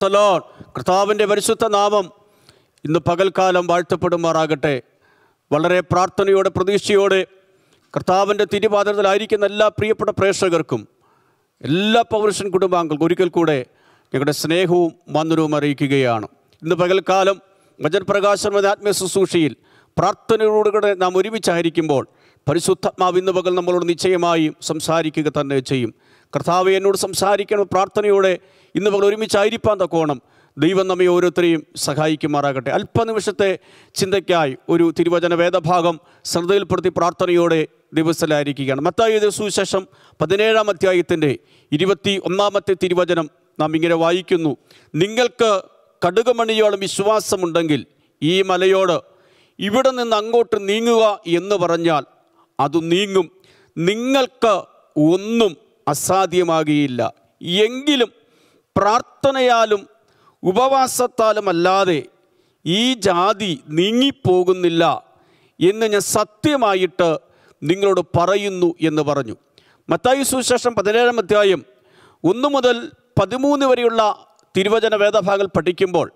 പ്രൈസ്തലോൺ കർത്താവിൻ്റെ പരിശുദ്ധ നാമം ഇന്ന് പകൽക്കാലം വാഴ്ത്തപ്പെടുമാറാകട്ടെ വളരെ പ്രാർത്ഥനയോടെ പ്രതീക്ഷയോടെ കർത്താവിൻ്റെ തിരുപാത്രത്തിലായിരിക്കുന്ന എല്ലാ പ്രിയപ്പെട്ട പ്രേക്ഷകർക്കും എല്ലാ പൗരുഷൻ കുടുംബാംഗങ്ങൾക്കും ഒരിക്കൽ കൂടെ ഞങ്ങളുടെ സ്നേഹവും വന്ദനവും അറിയിക്കുകയാണ് ഇന്ന് പകൽക്കാലം വചനപ്രകാശം എന്ന ആത്മീയ ശുശ്രൂഷയിൽ പ്രാർത്ഥനയോടുകൂടെ നാം ഒരുമിച്ചായിരിക്കുമ്പോൾ പരിശുദ്ധാത്മാവ് ഇന്ന് പകൽ നമ്മളോട് നിശ്ചയമായും സംസാരിക്കുക തന്നെ ചെയ്യും കർത്താവ് എന്നോട് സംസാരിക്കണം പ്രാർത്ഥനയോടെ ഇന്ന് പകൽ ഒരുമിച്ചായിരിക്കാൻ തക്കോണം ദൈവം നമ്മെ ഓരോരുത്തരെയും സഹായിക്കുമാറാകട്ടെ അല്പനിമിഷത്തെ ചിന്തയ്ക്കായി ഒരു തിരുവചന വേദഭാഗം ശ്രദ്ധയിൽപ്പെടുത്തി പ്രാർത്ഥനയോടെ ദിവസത്തിലായിരിക്കുകയാണ് മത്തായി സുവിശേഷം പതിനേഴാം അധ്യായത്തിൻ്റെ ഇരുപത്തി ഒന്നാമത്തെ തിരുവചനം നാം ഇങ്ങനെ വായിക്കുന്നു നിങ്ങൾക്ക് കടുകുമണിയോളം വിശ്വാസമുണ്ടെങ്കിൽ ഈ മലയോട് ഇവിടെ നിന്ന് അങ്ങോട്ട് നീങ്ങുക എന്ന് പറഞ്ഞാൽ അത് നീങ്ങും നിങ്ങൾക്ക് ഒന്നും അസാധ്യമാകുകയില്ല എങ്കിലും പ്രാർത്ഥനയാലും ഉപവാസത്താലും അല്ലാതെ ഈ ജാതി നീങ്ങിപ്പോകുന്നില്ല എന്ന് ഞാൻ സത്യമായിട്ട് നിങ്ങളോട് പറയുന്നു എന്ന് പറഞ്ഞു മത്തായി സുശേഷം പതിനേഴാം അധ്യായം ഒന്ന് മുതൽ പതിമൂന്ന് വരെയുള്ള തിരുവചന വേദഭാഗങ്ങൾ പഠിക്കുമ്പോൾ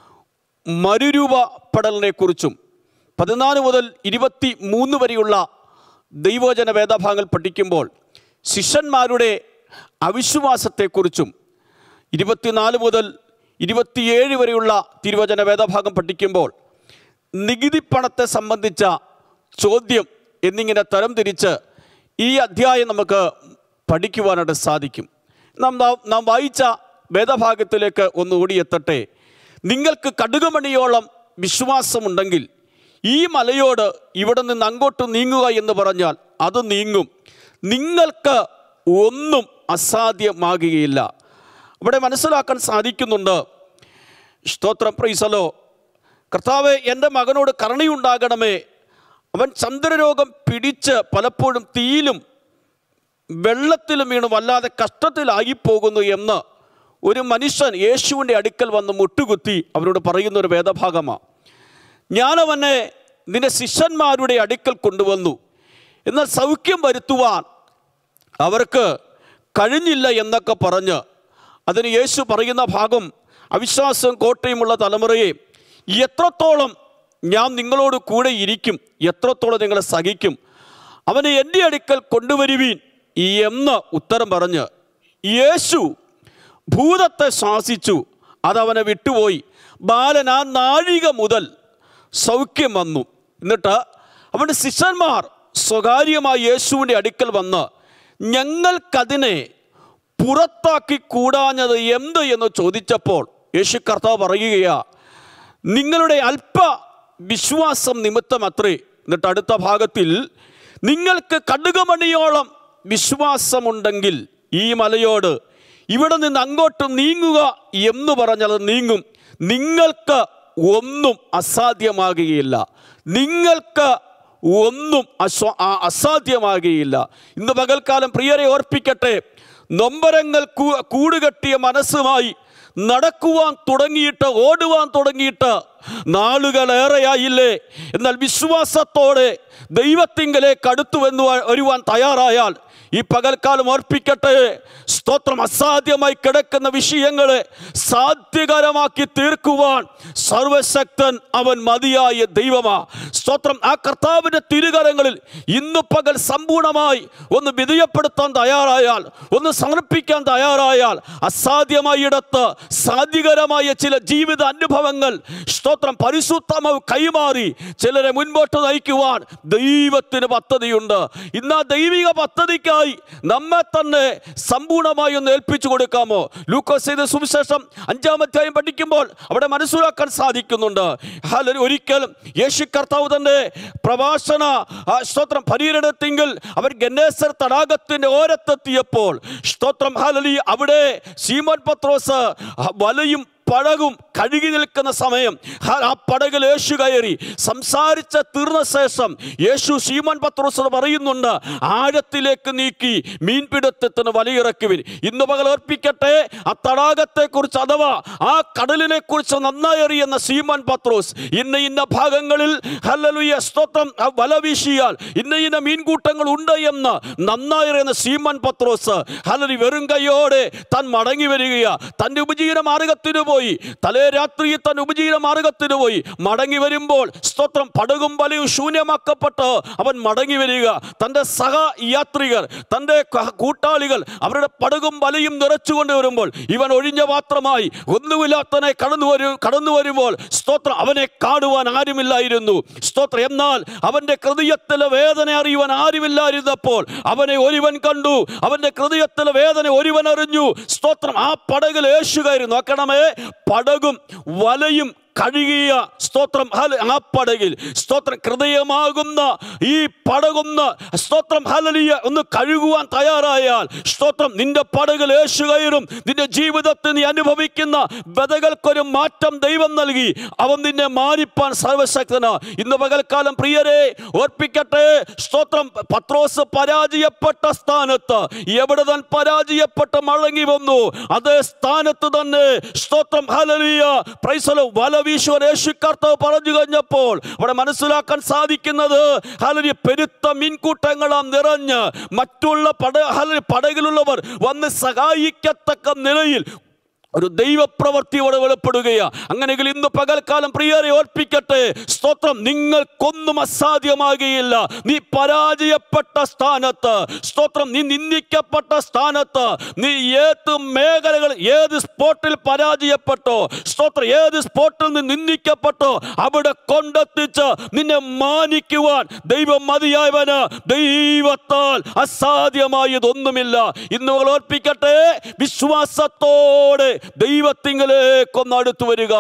മരുരൂപപ്പെടലിനെക്കുറിച്ചും പതിനാല് മുതൽ ഇരുപത്തി മൂന്ന് വരെയുള്ള ദൈവവചന വേദഭാഗങ്ങൾ പഠിക്കുമ്പോൾ ശിഷ്യന്മാരുടെ അവിശ്വാസത്തെക്കുറിച്ചും ഇരുപത്തിനാല് മുതൽ ഇരുപത്തിയേഴ് വരെയുള്ള തിരുവചന വേദഭാഗം പഠിക്കുമ്പോൾ നികുതി പണത്തെ സംബന്ധിച്ച ചോദ്യം എന്നിങ്ങനെ തരം തിരിച്ച് ഈ അധ്യായം നമുക്ക് പഠിക്കുവാനായിട്ട് സാധിക്കും നാം നാം- നാം വായിച്ച വേദഭാഗത്തിലേക്ക് ഒന്ന് ഓടിയെത്തട്ടെ നിങ്ങൾക്ക് കടുകുമണിയോളം വിശ്വാസമുണ്ടെങ്കിൽ ഈ മലയോട് ഇവിടെ നിന്ന് അങ്ങോട്ട് നീങ്ങുക എന്ന് പറഞ്ഞാൽ അത് നീങ്ങും നിങ്ങൾക്ക് ഒന്നും അസാധ്യമാകുകയില്ല ഇവിടെ മനസ്സിലാക്കാൻ സാധിക്കുന്നുണ്ട് സ്തോത്രം പ്രൈസലോ കർത്താവ് എൻ്റെ മകനോട് കരുണയുണ്ടാകണമേ അവൻ ചന്ദ്രരോഗം പിടിച്ച് പലപ്പോഴും തീയിലും വെള്ളത്തിലും വീണ് വല്ലാതെ കഷ്ടത്തിലായിപ്പോകുന്നു എന്ന് ഒരു മനുഷ്യൻ യേശുവിൻ്റെ അടുക്കൽ വന്ന് മുട്ടുകുത്തി അവരോട് പറയുന്ന ഒരു വേദഭാഗമാണ് ഞാനവനെ നിന്റെ ശിഷ്യന്മാരുടെ അടുക്കൽ കൊണ്ടുവന്നു എന്നാൽ സൗഖ്യം വരുത്തുവാൻ അവർക്ക് കഴിഞ്ഞില്ല എന്നൊക്കെ പറഞ്ഞ് അതിന് യേശു പറയുന്ന ഭാഗം അവിശ്വാസവും കോട്ടയുമുള്ള തലമുറയെ എത്രത്തോളം ഞാൻ നിങ്ങളോട് കൂടെ ഇരിക്കും എത്രത്തോളം നിങ്ങളെ സഹിക്കും അവനെ എൻ്റെ അടുക്കൽ കൊണ്ടുവരുവീൻ എന്ന് ഉത്തരം പറഞ്ഞ് യേശു ഭൂതത്തെ ശാസിച്ചു അതവനെ വിട്ടുപോയി ബാലൻ ആ നാഴിക മുതൽ സൗഖ്യം വന്നു എന്നിട്ട് അവൻ്റെ ശിഷ്യന്മാർ സ്വകാര്യമായി യേശുവിൻ്റെ അടുക്കൽ വന്ന് ഞങ്ങൾക്കതിനെ പുറത്താക്കി കൂടാഞ്ഞത് എന്ത് എന്ന് ചോദിച്ചപ്പോൾ യേശു കർത്താവ് പറയുകയാ നിങ്ങളുടെ അല്പ വിശ്വാസം നിമിത്തം അത്രേ എന്നിട്ട് അടുത്ത ഭാഗത്തിൽ നിങ്ങൾക്ക് കടുകുമണിയോളം വിശ്വാസമുണ്ടെങ്കിൽ ഈ മലയോട് ഇവിടെ നിന്ന് അങ്ങോട്ട് നീങ്ങുക എന്ന് പറഞ്ഞത് നീങ്ങും നിങ്ങൾക്ക് ഒന്നും അസാധ്യമാകുകയില്ല നിങ്ങൾക്ക് ഒന്നും അസ്വ ആ- അസാധ്യമാകുകയില്ല ഇന്ന് പകൽക്കാലം പ്രിയരെ ഓർപ്പിക്കട്ടെ നൊമ്പരങ്ങൾ കൂ- കൂടുകെട്ടിയ മനസ്സുമായി നടക്കുവാൻ തുടങ്ങിയിട്ട് ഓടുവാൻ തുടങ്ങിയിട്ട് നാളുകളേറെയായില്ലേ എന്നാൽ വിശ്വാസത്തോടെ ദൈവത്തിങ്കലേക്ക് അടുത്തു വന്നു വരുവാൻ തയ്യാറായാൽ ഈ പകൽക്കാലം ഓർപ്പിക്കട്ടെ സ്തോത്രം അസാധ്യമായി കിടക്കുന്ന വിഷയങ്ങളെ സാധ്യകരമാക്കി തീർക്കുവാൻ സർവശക്തൻ അവൻ മതിയായ ദൈവമാ സ്തോത്രം ആ കർത്താവിൻ്റെ തിരുകരങ്ങളിൽ ഇന്ന് പകൽ സമ്പൂർണമായി ഒന്ന് വിധേയപ്പെടുത്താൻ തയ്യാറായാൽ ഒന്ന് സമർപ്പിക്കാൻ തയ്യാറായാൽ അസാധ്യമായ ഇടത്ത് സാധ്യകരമായ ചില ജീവിത അനുഭവങ്ങൾ സ്തോത്രം പരിശുദ്ധമാവ് കൈമാറി ചിലരെ മുൻപോട്ട് നയിക്കുവാൻ ദൈവത്തിന് പദ്ധതിയുണ്ട് ഇന്ന് ആ ദൈവിക പദ്ധതിക്കായി നമ്മെ തന്നെ സമ്പൂർണമായി ഒന്ന് ഏൽപ്പിച്ചു കൊടുക്കാമോ ലൂക്കോസ് ചെയ്ത സുവിശേഷം അഞ്ചാമധ്യായം പഠിക്കുമ്പോൾ അവിടെ മനസ്സിലാക്കാൻ സാധിക്കുന്നുണ്ട് ഹല്ലേലൂയ. ഒരിക്കൽ യേശു കർത്താവ് തന്നെ പ്രഭാഷണ ആ, സ്തോത്രം പരീരടത്തിങ്കിൽ അവർ ഗന്നേസർ തടാകത്തിന്റെ ഓരത്തെത്തിയപ്പോൾ സ്തോത്രം ഹാലലി അവിടെ സീമോൻ പത്രോസ് ആ, വലയും പടകും കഴുകി നിൽക്കുന്ന സമയം ആ- ആ പടകിൽ യേശു കയറി സംസാരിച്ച തീർന്ന ശേഷം യേശു ശീമോൻ പത്രോസ് പറയുന്നുണ്ട് ആഴത്തിലേക്ക് നീക്കി മീൻപിടുത്തത്തിന് വലയിറക്കുവിൻ ഇന്ന് പകൽ ഓർപ്പിക്കട്ടെ ആ തടാകത്തെ കുറിച്ച് അഥവാ ആ കടലിനെ കുറിച്ച് നന്നായി അറിയുന്ന സീമോൻ പത്രോസ് ഇന്ന ഇന്ന ഭാഗങ്ങളിൽ ഹല്ലേലൂയ സ്തോത്രം ആ വല വീശിയാൽ ഇന്ന ഇന്ന മീൻകൂട്ടങ്ങൾ ഉണ്ട് എന്ന് നന്നായി അറിയുന്ന സീമോൻ പത്രോസ് ഹലരി വെറും കൈയോടെ താൻ മടങ്ങി വരികയാ തൻ്റെ ഉപജീവന മാർഗത്തിന് പോയി പോയി തലേ രാത്രിയിൽ തൻ ഉപജീവന മാർഗത്തിന് പോയി മടങ്ങി വരുമ്പോൾ സ്തോത്രം പടകും വലയും ശൂന്യമാക്കപ്പെട്ട് അവൻ മടങ്ങി വരിക തൻ്റെ സഹ യാത്രികർ തൻ്റെ ക- കൂട്ടാളികൾ അവരുടെ പടകും വലയും നിറച്ചുകൊണ്ട് വരുമ്പോൾ ഇവൻ ഒഴിഞ്ഞ പാത്രമായി ഒന്നുമില്ലാത്തനെ കടന്നു വരും കടന്നു വരുമ്പോൾ സ്തോത്രം അവനെ കാണുവാൻ ആരുമില്ലായിരുന്നു സ്തോത്രം എന്നാൽ അവന്റെ ഹൃദയത്തിലെ വേദന അറിയുവാൻ ആരുമില്ലായിരുന്നപ്പോൾ അവനെ ഒരുവൻ കണ്ടു അവന്റെ ഹൃദയത്തിലെ വേദന ഒരുവൻ അറിഞ്ഞു സ്തോത്രം ആ പടകിൽ യേശുകായിരുന്നു നോക്കണമേ പടകും വലയും കഴുകിയ സ്തോത്രം ഹല ആ പടകിൽ സ്തോത്രം ഹൃദയമാകുന്ന ഈ പടകുന്ന സ്തോത്രം ഹലലിയ ഒന്ന് കഴുകുവാൻ തയ്യാറായാൽ സ്തോത്രം നിന്റെ പടകിൽ യേശു കയറും നിന്റെ ജീവിതത്തിൽ നീ അനുഭവിക്കുന്ന ബതകൾക്കൊരു മാറ്റം ദൈവം നൽകി അവൻ നിന്നെ മാനിപ്പാൻ സർവശക്തന ഇന്ന് പകൽക്കാലം പ്രിയരെ ഓർപ്പിക്കട്ടെ സ്തോത്രം പത്രോസ് പരാജയപ്പെട്ട സ്ഥാനത്ത് എവിടെ താൻ പരാജയപ്പെട്ട് മടങ്ങി വന്നു അതേ സ്ഥാനത്ത് തന്നെ സ്തോത്രം ഹലലിയ പ്രൈസലോ വല വീശുവാൻ യേശു കർത്താവ് പറഞ്ഞു കഴിഞ്ഞപ്പോൾ അവിടെ മനസ്സിലാക്കാൻ സാധിക്കുന്നത് ഹലരി പെരുത്ത മീൻകൂട്ടങ്ങളാം നിറഞ്ഞ് മറ്റുള്ള പട ഹലരി പടകിലുള്ളവർ വന്ന് സഹായിക്കത്തക്ക നിലയിൽ ഒരു ദൈവപ്രവൃത്തിയോടെ വെളിപ്പെടുകയാ അങ്ങനെയെങ്കിൽ ഇന്ന് പകൽക്കാലം പ്രിയരെ ഓർപ്പിക്കട്ടെ സ്തോത്രം നിങ്ങൾക്കൊന്നും അസാധ്യമാകുകയില്ല നീ പരാജയപ്പെട്ട സ്ഥാനത്ത് സ്തോത്രം നീ നിന്ദിക്കപ്പെട്ട സ്ഥാനത്ത് നീ ഏത് മേഖലകൾ ഏത് സ്പോട്ടിൽ പരാജയപ്പെട്ടോ സ്തോത്രം ഏത് സ്പോട്ടിൽ നിന്ന് നിന്ദിക്കപ്പെട്ടോ അവിടെ കൊണ്ടെത്തിച്ച് നിന്നെ മാനിക്കുവാൻ ദൈവം മതിയായവന് ദൈവത്താൽ അസാധ്യമായതൊന്നുമില്ല ഇന്ന് നമ്മൾ ഓർപ്പിക്കട്ടെ വിശ്വാസത്തോടെ ദൈവത്തിങ്കലേക്കൊന്ന് അടുത്തു വരിക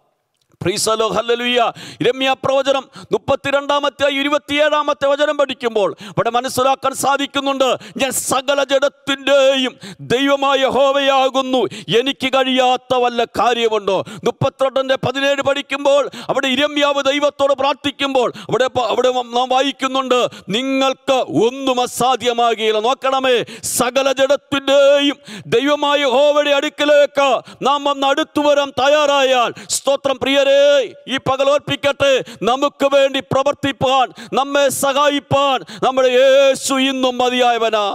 പ്രീസലോ ഹല്ലേലൂയ രമ്യ പ്രവചനം മുപ്പത്തിരണ്ടാമത്തെ ഇരുപത്തിയേഴാമത്തെ വചനം പഠിക്കുമ്പോൾ ഇവിടെ മനസ്സിലാക്കാൻ സാധിക്കുന്നുണ്ട് ഞാൻ സകല ജഡത്തിൻ്റെയും ദൈവമായ ഹോവയാകുന്നു എനിക്ക് കഴിയാത്ത വല്ല കാര്യമുണ്ടോ മുപ്പത്തിരണ്ടിൻ്റെ പതിനേഴ് പഠിക്കുമ്പോൾ അവിടെ ഇരമ്യാവ് ദൈവത്തോട് പ്രാർത്ഥിക്കുമ്പോൾ അവിടെ പ- അവിടെ നാം വായിക്കുന്നുണ്ട് നിങ്ങൾക്ക് ഒന്നും അസാധ്യമാകില്ല നോക്കണമേ സകല ജഡത്തിൻ്റെയും ദൈവമായ ഹോവയുടെ അടുക്കലേക്ക് നാം വന്ന് അടുത്തു വരാൻ തയ്യാറായാൽ സ്തോത്രം പ്രിയരെ ഈ പകൽ ഓർപ്പിക്കട്ടെ നമുക്ക് വേണ്ടി പ്രവർത്തിപ്പാൻ നമ്മെ സഹായിപ്പാൻ നമ്മുടെ യേശു ഇന്നും മതിയായവനാ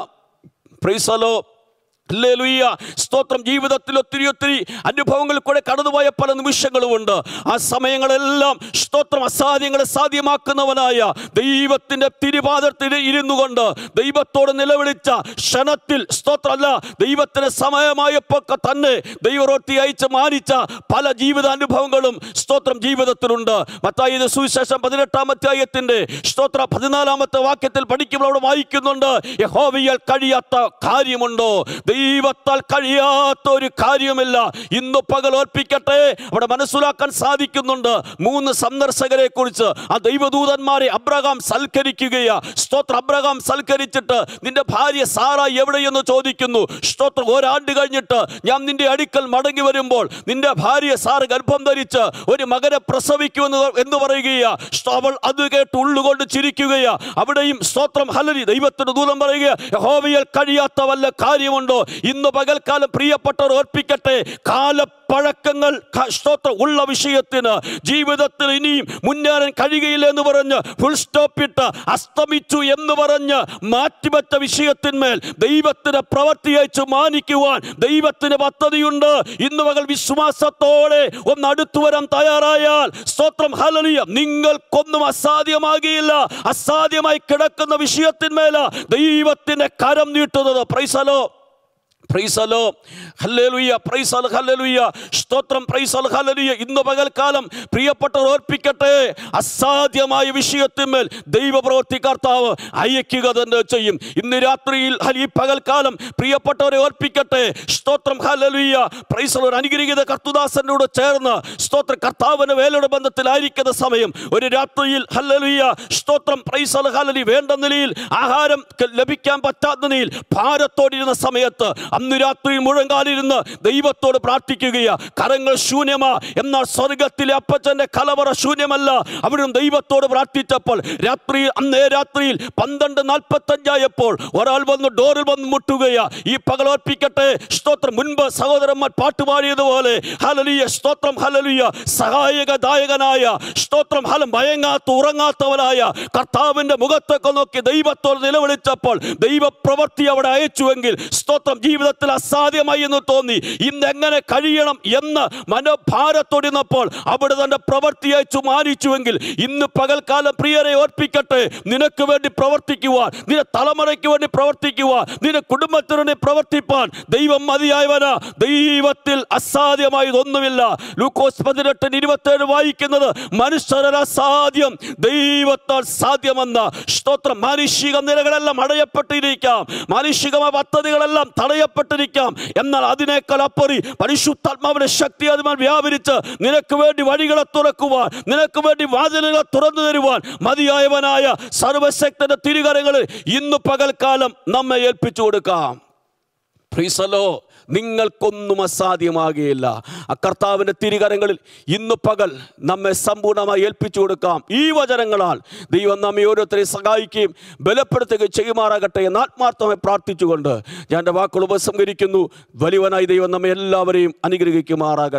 പ്രൈസലോ ഹല്ലേലൂയ. സ്തോത്രം ജീവിതത്തിൽ ഒത്തിരി ഒത്തിരി അനുഭവങ്ങളിൽ കൂടെ കടന്നുപോയ പല നിമിഷങ്ങളുമുണ്ട് ആ സമയങ്ങളെല്ലാം സ്തോത്രം അസാധ്യങ്ങളെ സാധ്യമാക്കുന്നവനായ ദൈവത്തിന്റെ തിരുപാദത്തിൽ ഇരുന്നു കൊണ്ട് ദൈവത്തോട് നിലവിളിച്ച ക്ഷണത്തിൽ സ്തോത്രം അല്ല ദൈവത്തിന് സമയമായപ്പോൾ തന്നെ ദൈവറോത്തി അയച്ച് മാനിച്ച പല ജീവിതാനുഭവങ്ങളും സ്തോത്രം ജീവിതത്തിലുണ്ട് മത്തായി സുവിശേഷം പതിനെട്ടാം അധ്യായത്തിന്റെ സ്തോത്ര പതിനാലാമത്തെ വാക്യത്തിൽ പഠിക്കുമ്പോൾ അവിടെ വായിക്കുന്നുണ്ട് യഹോവയാൽ കഴിയാത്ത കാര്യമുണ്ടോ ദൈവത്താൽ കഴിയാത്ത ഒരു കാര്യമില്ല ഇന്ന് പകൽ ഓർപ്പിക്കട്ടെ അവിടെ മനസ്സിലാക്കാൻ സാധിക്കുന്നുണ്ട് മൂന്ന് സന്ദർശകരെ കുറിച്ച് ആ ദൈവദൂതന്മാരെ അബ്രഹാം സൽക്കരിക്കുകയാ സ്തോത്ര അബ്രഹാം സൽക്കരിച്ചിട്ട് നിന്റെ ഭാര്യ സാറ എവിടെയെന്ന് ചോദിക്കുന്നു സ്തോത്രം ഒരാണ്ട് കഴിഞ്ഞിട്ട് ഞാൻ നിന്റെ അടുക്കൽ മടങ്ങി വരുമ്പോൾ നിന്റെ ഭാര്യ സാറ് ഗർഭം ധരിച്ച് ഒരു മകനെ പ്രസവിക്കുമെന്ന് എന്ന് പറയുകയാ സ്തോ- അവൾ അത് കേട്ട് ഉള്ളുകൊണ്ട് ചിരിക്കുകയാ അവിടെയും സ്തോത്രം ഹലരി ദൈവത്തിന് ദൂതം പറയുക യഹോവയാൽ കഴിയാത്ത വല്ല കാര്യമുണ്ടോ ഇന്ന് പകൽക്കാലം പ്രിയപ്പെട്ടവർ ഓർപ്പിക്കട്ടെ കാലപ്പഴക്കങ്ങൾ ക- സ്തോത്രം ഉള്ള വിഷയത്തിന് ജീവിതത്തിൽ ഇനിയും മുന്നേറാൻ കഴിയുകയില്ല എന്ന് പറഞ്ഞ് ഫുൾ സ്റ്റോപ്പ് ഇട്ട് അസ്തമിച്ചു എന്ന് പറഞ്ഞ് മാറ്റിവെച്ച വിഷയത്തിന്മേൽ ദൈവത്തിന് പ്രവർത്തി അയച്ചു മാനിക്കുവാൻ ദൈവത്തിന് പദ്ധതിയുണ്ട് ഇന്ന് പകൽ വിശ്വാസത്തോടെ ഒന്ന് അടുത്തു വരാൻ തയ്യാറായാൽ സ്തോത്രം ഹലലിയ നിങ്ങൾക്കൊന്നും അസാധ്യമാകിയില്ല അസാധ്യമായി കിടക്കുന്ന വിഷയത്തിന്മേല ദൈവത്തിന്റെ കരം നീട്ടുന്നത് പ്രൈസലോ പ്രൈസലോ ഹല്ലേലൂയ പ്രൈസൽ ഹല്ലേലൂയ സ്തോത്രം പ്രൈസൽ ഹല്ലേലൂയ ഇന്ന് പകൽക്കാലം പ്രിയപ്പെട്ടവർ ഓർപ്പിക്കട്ടെ അസാധ്യമായ വിഷയത്തിന്മേൽ ദൈവപ്രവൃത്തി കർത്താവ് അയക്കുക തന്നെ ചെയ്യും ഇന്ന് രാത്രിയിൽ ഹൽ- ഈ പകൽക്കാലം പ്രിയപ്പെട്ടവരെ ഓർപ്പിക്കട്ടെ സ്തോത്രം ഹല്ലേലൂയ പ്രൈസൽ ഒരു അനുഗ്രഹീത കർത്തുദാസനോട് ചേർന്ന് സ്തോത്ര കർത്താവിന് വേലയുടെ ബന്ധത്തിലായിരിക്കുന്ന സമയം ഒരു രാത്രിയിൽ ഹല്ലേലൂയ സ്തോത്രം പ്രൈസൽ ഹല്ലലി വേണ്ട നിലയിൽ ആഹാരം ക- ലഭിക്കാൻ പറ്റാത്ത നിലയിൽ ഭാരത്തോടിരുന്ന സമയത്ത് അന്ന് രാത്രി മുഴങ്കാലിരുന്ന് ദൈവത്തോട് പ്രാർത്ഥിക്കുകയാ കരങ്ങൾ ശൂന്യമാ എന്നാൽ സ്വർഗത്തിലെ അപ്പച്ചന്റെ കലവറ ശൂന്യമല്ല അവിടുന്ന് ദൈവത്തോട് പ്രാർത്ഥിച്ചപ്പോൾ രാത്രിയിൽ അന്നേ രാത്രിയിൽ പന്ത്രണ്ട് നാൽപ്പത്തഞ്ചായപ്പോൾ ഒരാൾ വന്ന് ഡോറിൽ വന്ന് മുട്ടുകയാ ഈ പകലോർപ്പിക്കട്ടെ സ്തോത്രം മുൻപ് സഹോദരന്മാർ പാട്ടുപാടിയതുപോലെ ഹലലിയ സ്തോത്രം ഹലലിയ സഹായകദായകനായ സ്തോത്രം ഹലം ഭയങ്ങാത്ത ഉറങ്ങാത്തവനായ കർത്താവിന്റെ മുഖത്തൊക്കെ നോക്കി ദൈവത്തോട് നിലവിളിച്ചപ്പോൾ ദൈവപ്രവൃത്തി അവിടെ അയച്ചുവെങ്കിൽ സ്തോത്രം ജീവിത ജീവിതത്തിൽ അസാധ്യമായി എന്ന് തോന്നി ഇന്ന് എങ്ങനെ കഴിയണം എന്ന് മനോഭാരത്തൊടിന്നപ്പോൾ അവിടെ തന്റെ പ്രവൃത്തി അയച്ചു മാനിച്ചുവെങ്കിൽ ഇന്ന് പകൽക്കാലം പ്രിയരെ ഓർപ്പിക്കട്ടെ നിനക്ക് വേണ്ടി പ്രവർത്തിക്കുവാൻ നിന്റെ തലമുറയ്ക്ക് വേണ്ടി പ്രവർത്തിക്കുവാൻ നിന്റെ കുടുംബത്തിന് വേണ്ടി പ്രവർത്തിപ്പാൻ ദൈവം മതിയായവനാ ദൈവത്തിൽ അസാധ്യമായതൊന്നുമില്ല ലൂക്കോസ് പതിനെട്ടിന് ഇരുപത്തേഴ് വായിക്കുന്നത് മനുഷ്യരൽ അസാധ്യം ദൈവത്താൽ സാധ്യമെന്ന സ്തോത്രം മാനുഷിക നിലകളെല്ലാം അടയപ്പെട്ടിരിക്കാം മാനുഷികമായ പദ്ധതികളെല്ലാം തടയപ്പെട്ടിരിക്കാം എന്നാൽ അതിനേക്കാൾ അപ്പറി പരിശുദ്ധാത്മാവിന്റെ ശക്തി അതുമാൽ വ്യാപരിച്ച് നിനക്ക് വേണ്ടി വഴികളെ തുറക്കുവാൻ നിനക്ക് വേണ്ടി വാതിലുകളെ തുറന്നു തരുവാൻ മതിയായവനായ സർവശക്തന്റെ തിരുകരങ്ങളിൽ ഇന്ന് പകൽക്കാലം നമ്മെ ഏൽപ്പിച്ചു കൊടുക്കാം പ്രീസലോ നിങ്ങൾക്കൊന്നും അസാധ്യമാകുകയില്ല ആ കർത്താവിൻ്റെ തിരികരങ്ങളിൽ ഇന്ന് പകൽ നമ്മെ സമ്പൂർണ്ണമായി ഏൽപ്പിച്ചു കൊടുക്കാം ഈ വചനങ്ങളാൽ ദൈവം നമ്മെ ഓരോരുത്തരെയും സഹായിക്കുകയും ബലപ്പെടുത്തുകയും ചെയ്യുമാറാകട്ടെ എന്ന് ആത്മാർത്ഥമായി പ്രാർത്ഥിച്ചുകൊണ്ട് ഞാൻ എൻ്റെ വാക്കുകൾ ഉപസംഹരിക്കുന്നു വലിയവനായി ദൈവം നമ്മെ എല്ലാവരെയും അനുഗ്രഹിക്കുമാറാകട്ടെ